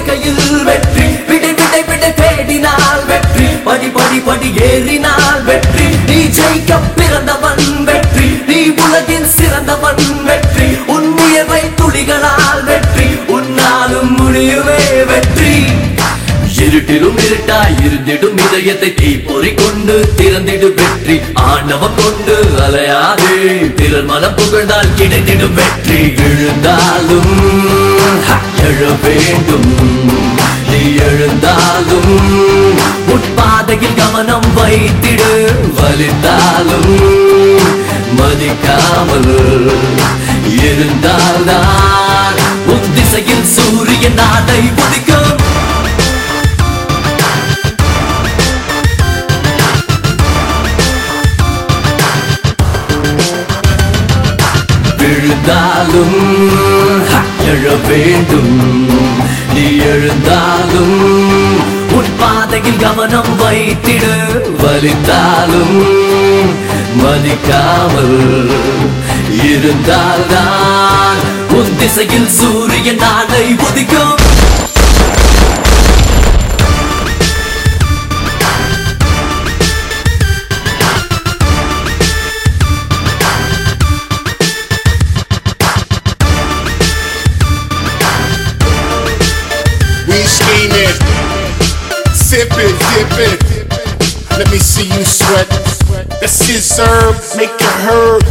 உடைக்கையில் வெற்றி விடை விடை விடை தேடினால் வெற்றி படி படி படி ஏறினால் வெற்றி நீ ஜெயிக்க பிறந்தவன் வெற்றி நீ உலகின் சிறந்தவன் வெற்றி உன் உயர்வை துளிகளால் வெற்றி உன்னாலும் முடியுமே வெற்றி இருட்டிலும் இருட்டாய் இருந்திடும் இதயத்தை தீப்பொறி கொண்டு திறந்திடும் வெற்றி ஆணவம் கொண்டு அலையாதே பிறர் மனம் புகழ்ந்தால் கிடைத்திடும் வெற்றி எழுந்தாலும் ஹ, எழ வேண்டும் நீ எழுந்தாலும் உட்பாதையில் கவனம் வைத்திடு வலித்தாலும் மதிக்காமல் இருந்தால்தான் உன் திசையில் சூரியன் நாடை உதிக்கும் விழுந்தாலும் ஹ, எழ வேண்டும் நீ எழுந்தாலும் உன் பாதையில் கவனம் வைத்திடு வலித்தாலும் மதிக்காமல் இருந்தால்தான் உன் திசையில் சூரியன் நாளை உதிக்கும் We scheming, sipping, dipping. Let me see you sweat. The scissor, make it hurt.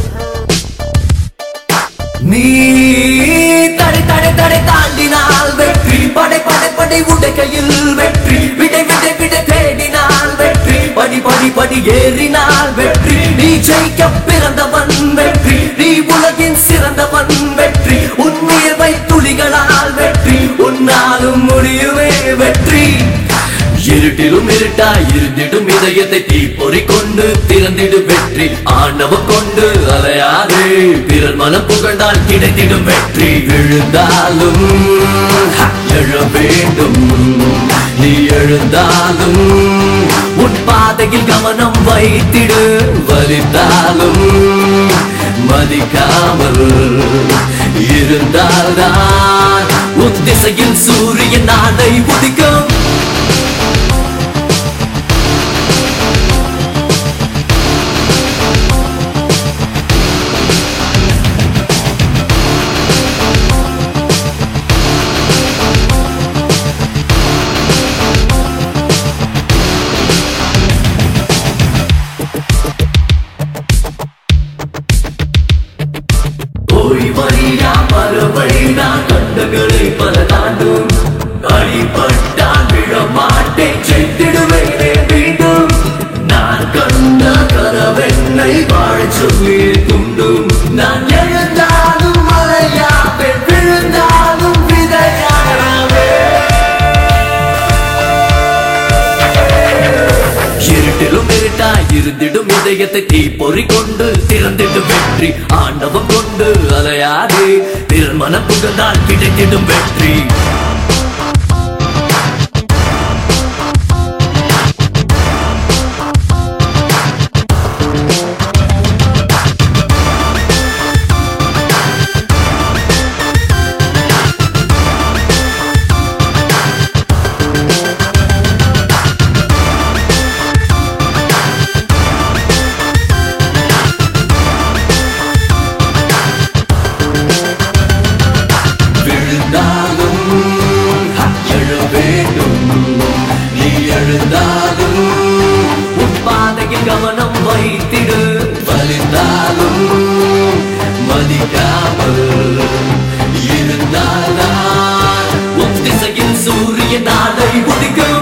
நீ தடை தடை தடை தாண்டினால் வெற்றி படை படை படை உடைக்கையில் வெற்றி விடை விடை விடை தேடினால் வெற்றி படி படி படி ஏறினால் வெற்றி நீ ஜெயிக்க பிறந்தவன் வெற்றி நீ உலகின் சிறந்தவன் வெற்றி உன் உயர்வை துளிகளால் வெற்றி உன்னாலும் முடியுமே வெற்றி இருட்டிலும் இருட்டாய் இருந்திடும் இதயத்தை தீப்பொறி கொண்டு திறந்திடும் வெற்றி ஆணவம் கொண்டு அலையாதே பிறர் மனம் புகழ்ந்தால் கிடைத்திடும் வெற்றி விழுந்தாலும் ஹ, எழ வேண்டும் நீ எழுந்தாலும் உன் பாதையில் கவனம் வைத்திடு வலித்தாலும் மதிக்காமல் இருந்தால்தான் உன் திசையில் சூரியன் நாளை உதிக்கும் போய் வழியா மறுவழினா கண்டகளை பல தாண்டும் அடிபட்டால் விழ மாட்டேன் செய்திடுவேனே மீண்டும் நான் கண்ட கனவென்னை வாழ சொல்லி துண்டும் நான் எழுந்தாலும் மலையாவே விழுந்தாலும் விதையாவே இருட்டிலும் இருட்டாய் இருந்திடும் இதயத்தை தீப்பொறி கொண்டு திறந்திடும் வெற்றி ஆண்டவம் கொண்டு அலையாதே பிறர் மனம் புகழ்ந்தால் கிடைத்திடும் வெற்றி விழுந்தாலும் ஹ, எழ வேண்டும் நீ எழுந்தாலும் உன் பாதையில் கவனம் வைத்திடு வலிந்தாலும் மதிக்காமல் இருந்தால்தான் உன் திசையில் சூரிய நாளை உதிக்கும்